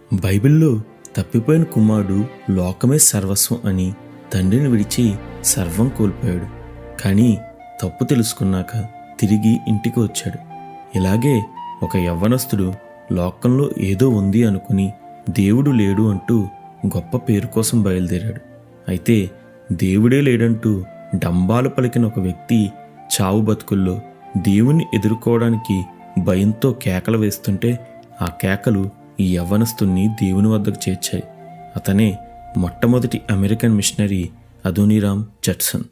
బైబిల్లో తప్పిపోయిన కుమారుడు లోకమే సర్వస్వం అని తండ్రిని విడిచి సర్వం కోల్పోయాడు కానీ తప్పు తెలుసుకున్నాక తిరిగి ఇంటికి వచ్చాడు ఇలాగే ఒక యవ్వనస్తుడు లోకంలో ఏదో ఉంది అనుకుని దేవుడు లేడు అంటూ గొప్ప పేరు కోసం బయలుదేరాడు అయితే దేవుడే లేడంటూ డంబాలు పలికిన ఒక వ్యక్తి చావు బతుకుల్లో దేవుణ్ణి ఎదుర్కోవడానికి భయంతో కేకలు వేస్తుంటే ఆ కేకలు ఈ యవ్వనస్తుణ్ణి దేవుని వద్దకు చేర్చాయి అతనే మొట్టమొదటి American missionary Adoniram Judson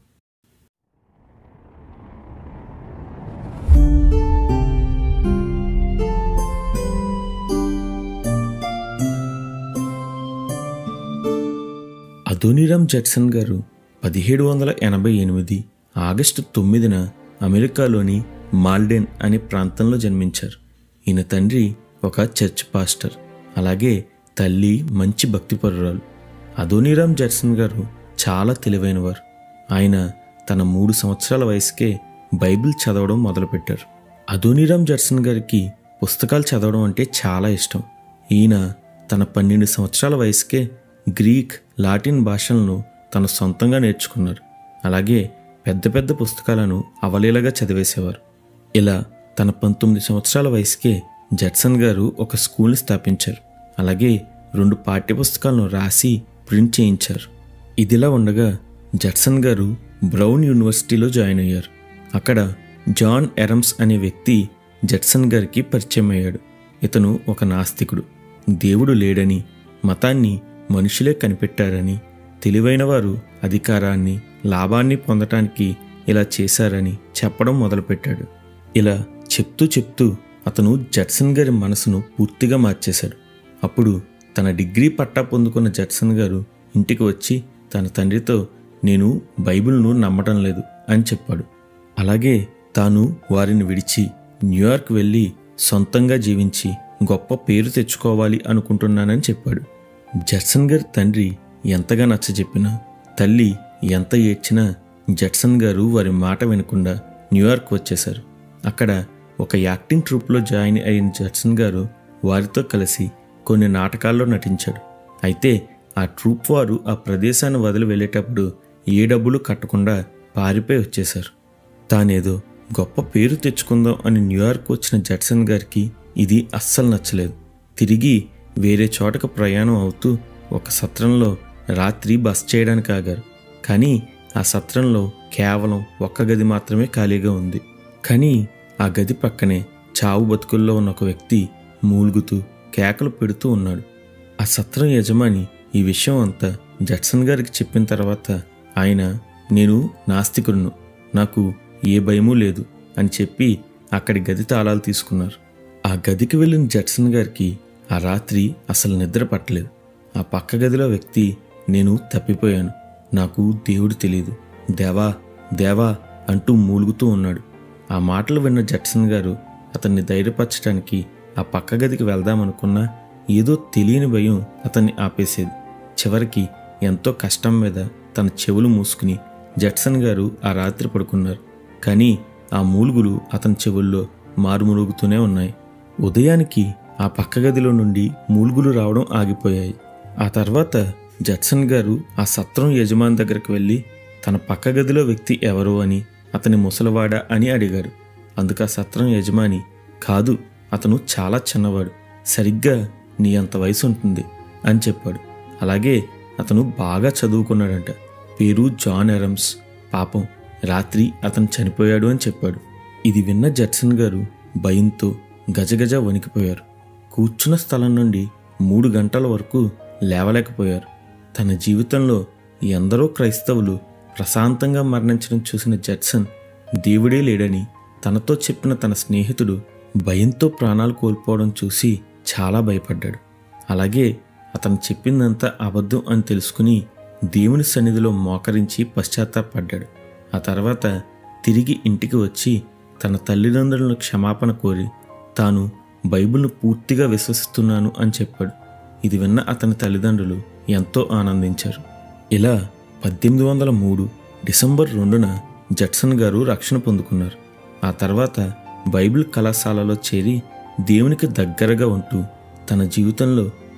Adoniram Judson గారు పదిహేడు వందల ఎనభై ఎనిమిది ఆగస్టు తొమ్మిదిన అమెరికాలోని మాల్డెన్ అనే ప్రాంతంలో జన్మించారు ఈయన తండ్రి ఒక చర్చ్ పాస్టర్ అలాగే తల్లి మంచి భక్తిపరురాలు అదోనిరామ్ జట్సన్ గారు చాలా తెలివైనవారు ఆయన తన మూడు సంవత్సరాల వయసుకే బైబిల్ చదవడం మొదలుపెట్టారు అదోనిరామ్ జట్సన్ గారికి పుస్తకాలు చదవడం అంటే చాలా ఇష్టం ఈయన తన పన్నెండు సంవత్సరాల వయసుకే గ్రీక్ లాటిన్ భాషలను తను సొంతంగా నేర్చుకున్నారు అలాగే పెద్ద పెద్ద పుస్తకాలను అవలీలగా చదివేసేవారు ఇలా తన పంతొమ్మిది సంవత్సరాల వయసుకే జట్సన్ గారు ఒక స్కూల్ని స్థాపించారు అలాగే రెండు పాఠ్యపుస్తకాలను రాసి ప్రింట్ చేయించారు ఇదిలా ఉండగా జట్సన్ గారు బ్రౌన్ యూనివర్సిటీలో జాయిన్ అయ్యారు అక్కడ జాన్ ఎరమ్స్ అనే వ్యక్తి జట్సన్ గారికి పరిచయం అయ్యాడు ఇతను ఒక నాస్తికుడు దేవుడు లేడని మతాన్ని మనుషులే కనిపెట్టారని తెలివైన వారు అధికారాన్ని లాభాన్ని పొందటానికి ఇలా చేశారని చెప్పడం మొదలుపెట్టాడు ఇలా చెప్తూ చెప్తూ అతను జట్సన్ గారి మనసును పూర్తిగా మార్చేశాడు అప్పుడు తన డిగ్రీ పట్టా పొందుకున్న జట్సన్ గారు ఇంటికి వచ్చి తన తండ్రితో నేను బైబిల్ను నమ్మటం లేదు అని చెప్పాడు అలాగే తాను వారిని విడిచి న్యూయార్క్ వెళ్ళి సొంతంగా జీవించి గొప్ప పేరు తెచ్చుకోవాలి అనుకుంటున్నానని చెప్పాడు జట్సన్ గారి తండ్రి ఎంతగా నచ్చజెప్పినా తల్లి ఎంత ఏడ్చినా జట్సన్ గారు వారి మాట వినకుండా న్యూయార్క్ వచ్చేశారు అక్కడ ఒక యాక్టింగ్ ట్రూప్లో జాయిన్ అయిన జట్సన్ గారు వారితో కలిసి కొన్ని నాటకాల్లో నటించాడు అయితే ఆ ట్రూప్ వారు ఆ ప్రదేశాన్ని వదిలి వెళ్ళేటప్పుడు ఏ డబ్బులు కట్టకుండా పారిపోయి వచ్చేశారు తానేదో గొప్ప పేరు తెచ్చుకుందాం అని న్యూయార్క్ వచ్చిన జట్సన్ గారికి ఇది అస్సలు నచ్చలేదు తిరిగి వేరే చోటకు ప్రయాణం అవుతూ ఒక సత్రంలో రాత్రి బస్ చేయడానికి ఆగారు కానీ ఆ సత్రంలో కేవలం ఒక్క గది మాత్రమే ఖాళీగా ఉంది కానీ ఆ గది పక్కనే చావు బతుకుల్లో ఉన్న ఒక వ్యక్తి మూలుగుతూ కేకలు పెడుతూ ఉన్నాడు ఆ సత్రం యజమాని ఈ విషయం అంతా జట్సన్ గారికి చెప్పిన తర్వాత ఆయన నేను నాస్తికుడును నాకు ఏ భయమూ లేదు అని చెప్పి అక్కడి గది తాళాలు తీసుకున్నారు ఆ గదికి వెళ్ళిన జట్సన్ గారికి ఆ రాత్రి అసలు నిద్ర పట్టలేదు ఆ పక్క గదిలో వ్యక్తి నేను తప్పిపోయాను నాకు దేవుడు తెలియదు దేవా దేవా అంటూ మూలుగుతూ ఉన్నాడు ఆ మాటలు విన్న జట్సన్ గారు అతన్ని ధైర్యపరచడానికి ఆ పక్క గదికి వెళ్దామనుకున్నా ఏదో తెలియని భయం అతన్ని ఆపేసేది చివరికి ఎంతో కష్టం మీద తన చెవులు మూసుకుని జట్సన్ గారు ఆ రాత్రి పడుకున్నారు కానీ ఆ మూలుగులు అతని చెవుల్లో మారుమరుగుతూనే ఉన్నాయి ఉదయానికి ఆ పక్క గదిలో నుండి మూలుగులు రావడం ఆగిపోయాయి ఆ తర్వాత జట్సన్ గారు ఆ సత్రం యజమాని దగ్గరికి వెళ్ళి తన పక్క గదిలో వ్యక్తి ఎవరు అని అతని ముసలివాడా అని అడిగారు అందుకు ఆ సత్రం యజమాని కాదు అతను చాలా చిన్నవాడు సరిగ్గా నీ అంత వయసు ఉంటుంది అని చెప్పాడు అలాగే అతను బాగా చదువుకున్నాడంట పేరు జాన్ ఎరమ్స్ పాపం రాత్రి అతను చనిపోయాడు అని చెప్పాడు ఇది విన్న జట్సన్ గారు భయంతో గజగజ వణికిపోయారు కూర్చున్న స్థలం నుండి మూడు గంటల వరకు లేవలేకపోయారు తన జీవితంలో ఎందరో క్రైస్తవులు ప్రశాంతంగా మరణించడం చూసిన జట్సన్ దేవుడే లేడని తనతో చెప్పిన తన స్నేహితుడు భయంతో ప్రాణాలు కోల్పోవడం చూసి చాలా భయపడ్డాడు అలాగే అతను చెప్పిందంతా అబద్ధం అని తెలుసుకుని దేవుని సన్నిధిలో మోకరించి పశ్చాత్తాపడ్డాడు ఆ తర్వాత తిరిగి ఇంటికి వచ్చి తన తల్లిదండ్రులను క్షమాపణ కోరి తాను బైబిల్ను పూర్తిగా విశ్వసిస్తున్నాను అని చెప్పాడు ఇది విన్న అతని తల్లిదండ్రులు ఎంతో ఆనందించారు ఇలా పద్దెనిమిది వందల మూడు డిసెంబర్ రెండున జట్సన్ గారు రక్షణ పొందుకున్నారు ఆ తర్వాత బైబిల్ కళాశాలలో చేరి దేవునికి దగ్గరగా ఉంటూ తన జీవితంలో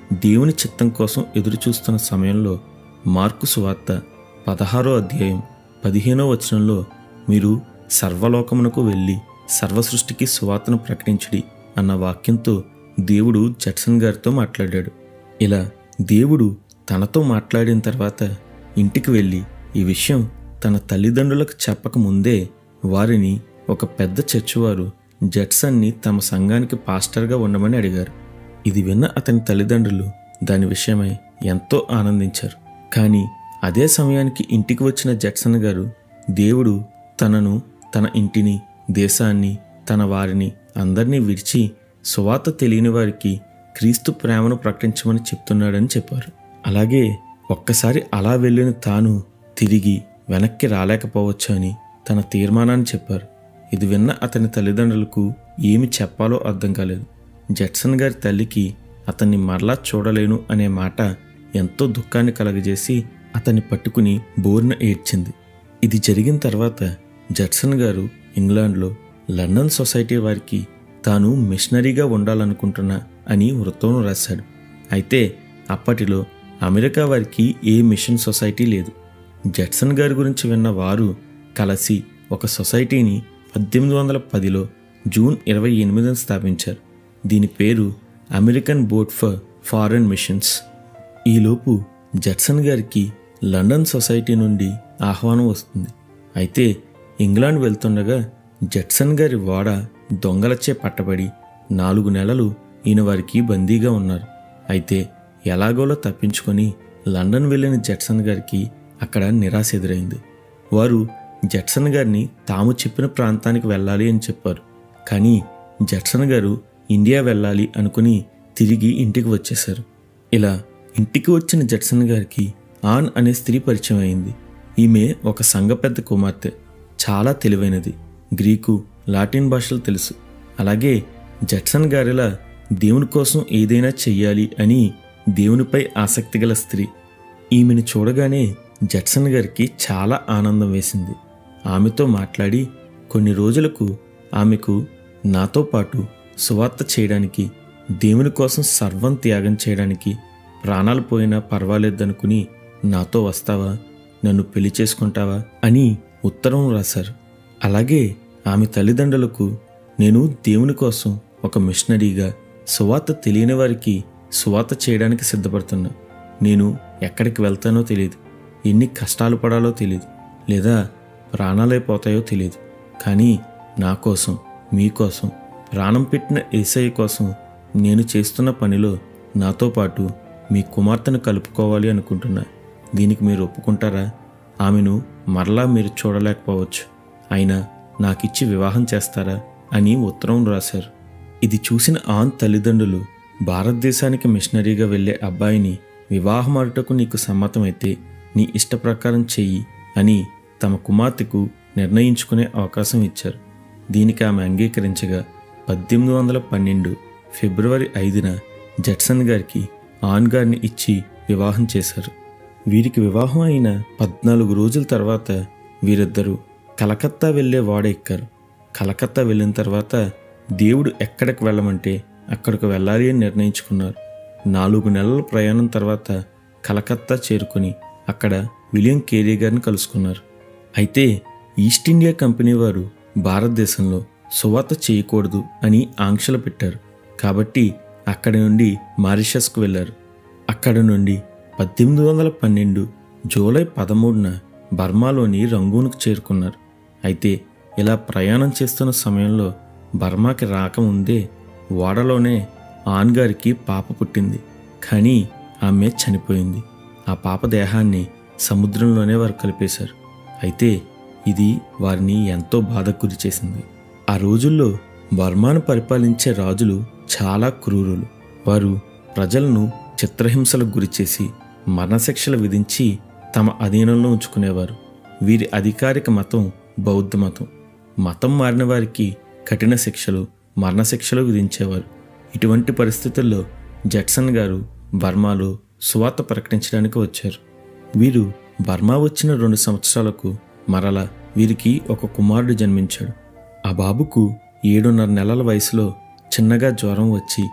దేవుని చిత్తం కోసం ఎదురుచూస్తున్న సమయంలో మార్కు సువార్త పదహారో అధ్యాయం పదిహేనో వచనంలో మీరు సర్వలోకమునకు వెళ్ళి సర్వసృష్టికి సువార్తను ప్రకటించుడి అన్న వాక్యంతో దేవుడు జట్సన్ గారితో మాట్లాడాడు ఇలా దేవుడు తనతో మాట్లాడిన తర్వాత ఇంటికి వెళ్ళి ఈ విషయం తన తల్లిదండ్రులకు చెప్పక ముందే వారిని ఒక పెద్ద చర్చివారు జట్సన్ని తమ సంఘానికి పాస్టర్గా ఉండమని అడిగారు ఇది విన్న అతని తల్లిదండ్రులు దాని విషయమై ఎంతో ఆనందించారు కానీ అదే సమయానికి ఇంటికి వచ్చిన జట్సన్ గారు దేవుడు తనను తన ఇంటిని దేశాన్ని తన వారిని అందరినీ విడిచి సువాత తెలియని వారికి క్రీస్తు ప్రేమను ప్రకటించమని చెప్తున్నాడని చెప్పారు అలాగే ఒక్కసారి అలా వెళ్ళిన తాను తిరిగి వెనక్కి రాలేకపోవచ్చు అని తన తీర్మానాన్ని చెప్పారు ఇది విన్న అతని తల్లిదండ్రులకు ఏమి చెప్పాలో అర్థం కాలేదు జట్సన్ గారి తల్లికి అతన్ని మరలా చూడలేను అనే మాట ఎంతో దుఃఖాన్ని కలగజేసి అతన్ని పట్టుకుని బోర్న ఏడ్చింది ఇది జరిగిన తర్వాత జట్సన్ గారు ఇంగ్లాండ్లో లండన్ సొసైటీ వారికి తాను మిషనరీగా ఉండాలనుకుంటున్నా అని వృత్తం రాశాడు అయితే అప్పటిలో అమెరికా వారికి ఏ మిషన్ సొసైటీ లేదు జట్సన్ గారి గురించి విన్న వారు కలిసి ఒక సొసైటీని పద్దెనిమిది వందల పదిలో జూన్ ఇరవై ఎనిమిదిన స్థాపించారు దీని పేరు American board for foreign missions ఈలోపు జట్సన్ గారికి లండన్ సొసైటీ నుండి ఆహ్వానం వస్తుంది అయితే ఇంగ్లాండ్ వెళ్తుండగా జట్సన్ గారి వాడ దొంగలచే పట్టబడి నాలుగు నెలలు ఈయన వారికి బందీగా ఉన్నారు అయితే ఎలాగోలో తప్పించుకొని లండన్ వెళ్ళిన జట్సన్ గారికి అక్కడ నిరాశ ఎదురైంది వారు జట్సన్ గారిని తాము చెప్పిన ప్రాంతానికి వెళ్ళాలి అని చెప్పారు కానీ జట్సన్ గారు ఇండియా వెళ్ళాలి అనుకుని తిరిగి ఇంటికి వచ్చేశారు ఇలా ఇంటికి వచ్చిన జట్సన్ గారికి ఆన్ అనే స్త్రీ పరిచయం అయింది ఈమె ఒక సంఘ పెద్ద కుమార్తె చాలా తెలివైనది గ్రీకు లాటిన్ భాషలు తెలుసు అలాగే జట్సన్ గారిలా దేవుని కోసం ఏదైనా చెయ్యాలి అని దేవునిపై ఆసక్తి గల స్త్రీ ఈమెను చూడగానే జట్సన్ గారికి చాలా ఆనందం వేసింది ఆమెతో మాట్లాడి కొన్ని రోజులకు ఆమెకు నాతో పాటు సువార్త చేయడానికి దేవుని కోసం సర్వం త్యాగం చేయడానికి ప్రాణాలు పోయినా పర్వాలేదనుకుని నాతో వస్తావా నన్ను పెళ్లి చేసుకుంటావా అని ఉత్తరం రాశారు అలాగే ఆమె తల్లిదండ్రులకు నేను దేవుని కోసం ఒక మిషనరీగా సువార్త తెలియని వారికి సువార్త చేయడానికి సిద్ధపడుతున్నా నేను ఎక్కడికి వెళ్తానో తెలియదు ఎన్ని కష్టాలు పడాలో తెలియదు లేదా ప్రాణాలైపోతాయో తెలియదు కానీ నా కోసం మీకోసం ప్రాణం పెట్టిన ఏసఐ కోసం నేను చేస్తున్న పనిలో నాతో పాటు మీ కుమార్తెను కలుపుకోవాలి అనుకుంటున్నా దీనికి మీరు ఒప్పుకుంటారా ఆమెను మరలా మీరు చూడలేకపోవచ్చు అయినా నాకిచ్చి వివాహం చేస్తారా అని ఉత్తరం రాశారు ఇది చూసిన ఆన్ తల్లిదండ్రులు భారతదేశానికి మిషనరీగా వెళ్ళే అబ్బాయిని వివాహమాడుటకు నీకు సమ్మతమైతే నీ ఇష్ట ప్రకారం చెయ్యి అని తమ కుమార్తెకు నిర్ణయించుకునే అవకాశం ఇచ్చారు దీనికి ఆమె అంగీకరించగా పద్దెనిమిది వందల పన్నెండు ఫిబ్రవరి ఐదున జట్సన్ గారికి ఆన్ గారిని ఇచ్చి వివాహం చేశారు వీరికి వివాహం అయిన పద్నాలుగు రోజుల తర్వాత వీరిద్దరూ కలకత్తా వెళ్ళే వాడ ఎక్కారు కలకత్తా వెళ్ళిన తర్వాత దేవుడు ఎక్కడికి వెళ్ళమంటే అక్కడికి వెళ్ళాలి అని నిర్ణయించుకున్నారు నాలుగు నెలల ప్రయాణం తర్వాత కలకత్తా చేరుకుని అక్కడ విలియం కేరీ గారిని కలుసుకున్నారు అయితే ఈస్ట్ ఇండియా కంపెనీ వారు భారతదేశంలో సువార్త చేయకూడదు అని ఆంక్షలు పెట్టారు కాబట్టి అక్కడి నుండి మారిషస్కు వెళ్ళారు అక్కడ నుండి పద్దెనిమిది వందల పన్నెండు జూలై పదమూడున బర్మాలోని రంగూన్కు చేరుకున్నారు అయితే ఇలా ప్రయాణం చేస్తున్న సమయంలో బర్మాకి రాకముందే ఓడలోనే ఆన్ గారికి పాప పుట్టింది కానీ ఆమె చనిపోయింది ఆ పాప దేహాన్ని సముద్రంలోనే వారు కలిపేశారు అయితే ఇది వారిని ఎంతో బాధకు గురి చేసింది ఆ రోజుల్లో బర్మాను పరిపాలించే రాజులు చాలా క్రూరులు వారు ప్రజలను చిత్రహింసలకు గురిచేసి మరణశిక్షలు విధించి తమ అధీనంలో ఉంచుకునేవారు వీరి అధికారిక మతం బౌద్ధ మతం మతం మారిన వారికి కఠిన శిక్షలు మరణశిక్షలు విధించేవారు ఇటువంటి పరిస్థితుల్లో జట్సన్ గారు బర్మాలో సువార్త ప్రకటించడానికి వచ్చారు వీరు బర్మా వచ్చిన రెండు సంవత్సరాలకు మరల వీరికి ఒక కుమారుడు జన్మించాడు ఆ బాబుకు ఏడున్నర నెలల వయసులో చిన్నగా జ్వరం వచ్చి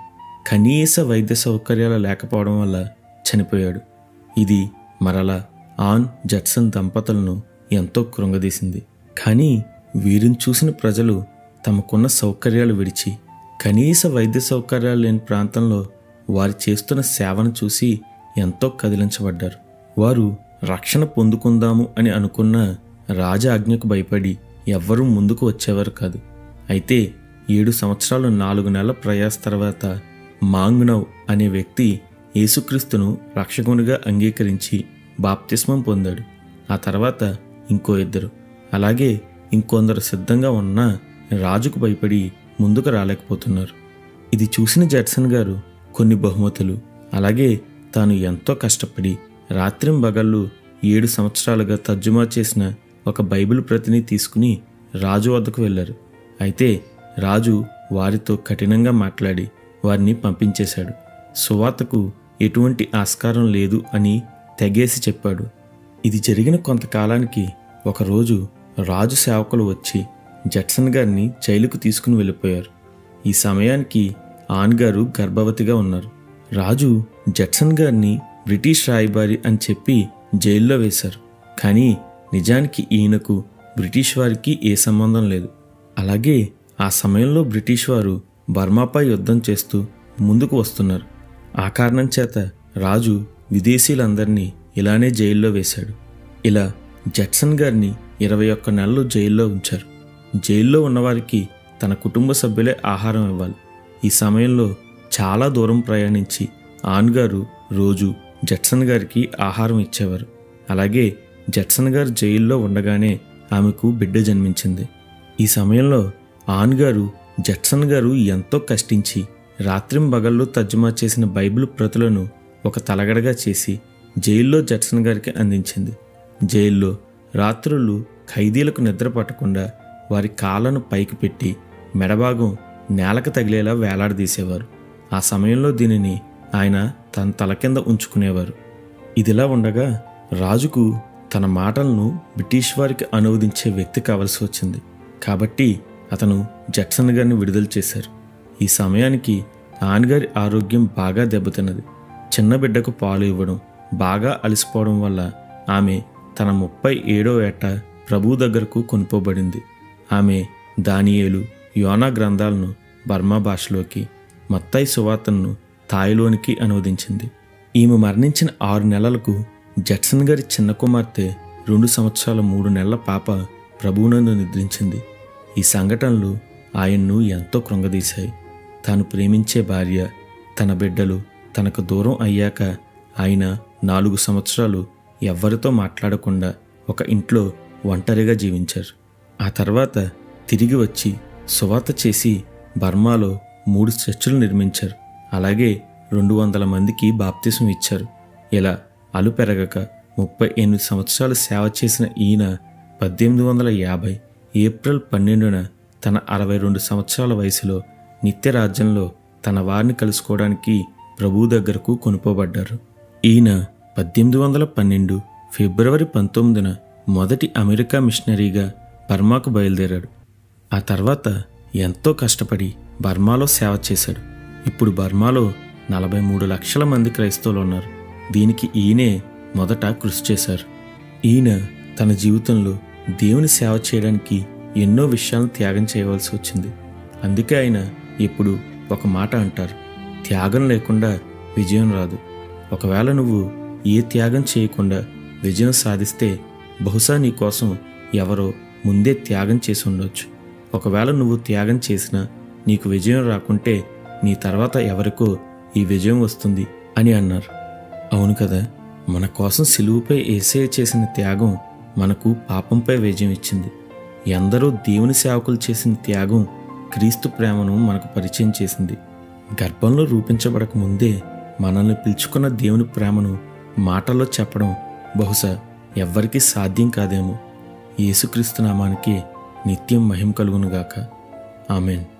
కనీస వైద్య సౌకర్యాలు లేకపోవడం వల్ల చనిపోయాడు ఇది మరలా ఆన్ జట్సన్ దంపతులను ఎంతో కృంగదీసింది కానీ వీరిని చూసిన ప్రజలు తమకున్న సౌకర్యాలు విడిచి కనీస వైద్య సౌకర్యాలు లేని ప్రాంతంలో వారు చేస్తున్న సేవను చూసి ఎంతో కదిలించబడ్డారు వారు రక్షణ పొందుకుందాము అని అనుకున్న రాజ ఆజ్ఞకు భయపడి ఎవ్వరూ ముందుకు వచ్చేవారు కాదు అయితే ఏడు సంవత్సరాలు నాలుగు నెలల ప్రయాస తర్వాత మాంగ్నవ్ అనే వ్యక్తి యేసుక్రీస్తును రక్షకునిగా అంగీకరించి బాప్తిస్మం పొందాడు ఆ తర్వాత ఇంకో ఇద్దరు అలాగే ఇంకొందరు సిద్ధంగా ఉన్న రాజుకు భయపడి ముందుకు రాలేకపోతున్నారు ఇది చూసిన జడ్సన్ గారు కొన్ని బహుమతులు అలాగే తాను ఎంతో కష్టపడి రాత్రింబగళ్ళు ఏడు సంవత్సరాలుగా తర్జుమా చేసిన ఒక బైబిల్ ప్రతిని తీసుకుని రాజు వద్దకు వెళ్ళారు అయితే రాజు వారితో కఠినంగా మాట్లాడి వారిని పంపించేశాడు సువార్తకు ఎటువంటి ఆస్కారం లేదు అని తెగేసి చెప్పాడు ఇది జరిగిన కొంతకాలానికి ఒకరోజు రాజు సేవకులు వచ్చి జట్సన్ గారిని జైలుకు తీసుకుని వెళ్ళిపోయారు ఈ సమయానికి ఆన్ గారు గర్భవతిగా ఉన్నారు రాజు జట్సన్ గారిని బ్రిటిష్ రాయబారి అని చెప్పి జైల్లో వేశారు కానీ నిజానికి ఈయనకు బ్రిటిష్ వారికి ఏ సంబంధం లేదు అలాగే ఆ సమయంలో బ్రిటిష్ వారు బర్మాపై యుద్ధం చేస్తూ ముందుకు వస్తున్నారు ఆ కారణం చేత రాజు విదేశీయులందరినీ ఇలానే జైల్లో వేశాడు ఇలా జట్సన్ గారిని ఇరవై ఒక్క నెలలు జైల్లో ఉంచారు జైల్లో ఉన్నవారికి తన కుటుంబ సభ్యులే ఆహారం ఇవ్వాలి ఈ సమయంలో చాలా దూరం ప్రయాణించి ఆన్ గారు రోజు జట్సన్ గారికి ఆహారం ఇచ్చేవారు అలాగే జట్సన్ గారు జైల్లో ఉండగానే ఆమెకు బిడ్డ జన్మించింది ఈ సమయంలో ఆన్ గారు జట్సన్ గారు ఎంతో కష్టించి రాత్రింబగళ్ళు తర్జుమా చేసిన బైబిల్ ప్రతులను ఒక తలగడగా చేసి జైల్లో జట్సన్ గారికి అందించింది జైల్లో రాత్రులు ఖైదీలకు నిద్ర పట్టకుండా వారి కాళ్ళను పైకి పెట్టి మెడభాగం నేలకు తగిలేలా వేలాడదీసేవారు ఆ సమయంలో దీనిని ఆయన తన తల కింద ఉంచుకునేవారు ఇదిలా ఉండగా రాజుకు తన మాటలను బ్రిటిష్ వారికి అనువదించే వ్యక్తి కావలసి వచ్చింది కాబట్టి అతను జట్సన్ గారిని విడుదల చేశారు ఈ సమయానికి ఆన్గారి ఆరోగ్యం బాగా దెబ్బతిన్నది చిన్న బిడ్డకు పాలు ఇవ్వడం బాగా అలసిపోవడం వల్ల ఆమె తన ముప్పై ఏడో ఏట ప్రభు దగ్గరకు కొనుకోబడింది ఆమె దానియేలు యోనా గ్రంథాలను బర్మా భాషలోకి మత్తయి సువార్తను తాయిలోనికి అనువదించింది ఈమె మరణించిన ఆరు నెలలకు జట్సన్ గారి చిన్న కుమార్తె రెండు సంవత్సరాల మూడు నెలల పాప ప్రభువునందు నిద్రించింది ఈ సంఘటనలు ఆయన్ను ఎంతో కృంగదీశాయి తాను ప్రేమించే భార్య తన బిడ్డలు తనకు దూరం అయ్యాక ఆయన నాలుగు సంవత్సరాలు ఎవ్వరితో మాట్లాడకుండా ఒక ఇంట్లో ఒంటరిగా జీవించారు ఆ తర్వాత తిరిగి వచ్చి సువాత చేసి బర్మాలో మూడు చర్చిలు నిర్మించారు అలాగే రెండు వందల మందికి బాప్తిసం ఇచ్చారు ఇలా అలు పెరగక ముప్పై ఎనిమిది సంవత్సరాలు సేవ చేసిన ఈయన పద్దెనిమిది వందల యాభై ఏప్రిల్ పన్నెండున తన అరవై రెండు సంవత్సరాల వయసులో నిత్య రాజ్యంలో తన వారిని కలుసుకోవడానికి ప్రభువు దగ్గరకు కొనుకోబడ్డారు ఈయన పద్దెనిమిది వందల పన్నెండు ఫిబ్రవరి పంతొమ్మిదిన మొదటి అమెరికా మిషనరీగా బర్మాకు బయలుదేరాడు ఆ తర్వాత ఎంతో కష్టపడి బర్మాలో సేవ చేశాడు ఇప్పుడు బర్మాలో నలభై మూడు లక్షల మంది క్రైస్తవులు ఉన్నారు దీనికి ఈయనే మొదట కృషి చేశారు ఈయన తన జీవితంలో దేవుని సేవ చేయడానికి ఎన్నో విషయాలను త్యాగం చేయవలసి వచ్చింది అందుకే ఆయన ఎప్పుడు ఒక మాట అంటారు త్యాగం లేకుండా విజయం రాదు ఒకవేళ నువ్వు ఏ త్యాగం చేయకుండా విజయం సాధిస్తే బహుశా నీ కోసం ఎవరో ముందే త్యాగం చేసి ఉండొచ్చు ఒకవేళ నువ్వు త్యాగం చేసినా నీకు విజయం రాకుంటే నీ తర్వాత ఎవరికో ఈ విజయం వస్తుంది అని అన్నారు అవును కదా మన కోసం సిలువుపై ఏసే చేసిన త్యాగం మనకు పాపంపై విజయం ఇచ్చింది ఎందరో దేవుని సేవకులు చేసిన త్యాగం క్రీస్తు ప్రేమను మనకు పరిచయం చేసింది గర్భంలో రూపించబడక ముందే మనల్ని పిలుచుకున్న దేవుని ప్రేమను మాటల్లో చెప్పడం బహుశా ఎవ్వరికీ సాధ్యం కాదేమో యేసుక్రీస్తు నామానికి నిత్యం మహిమ కలుగునుగాక ఆమెన్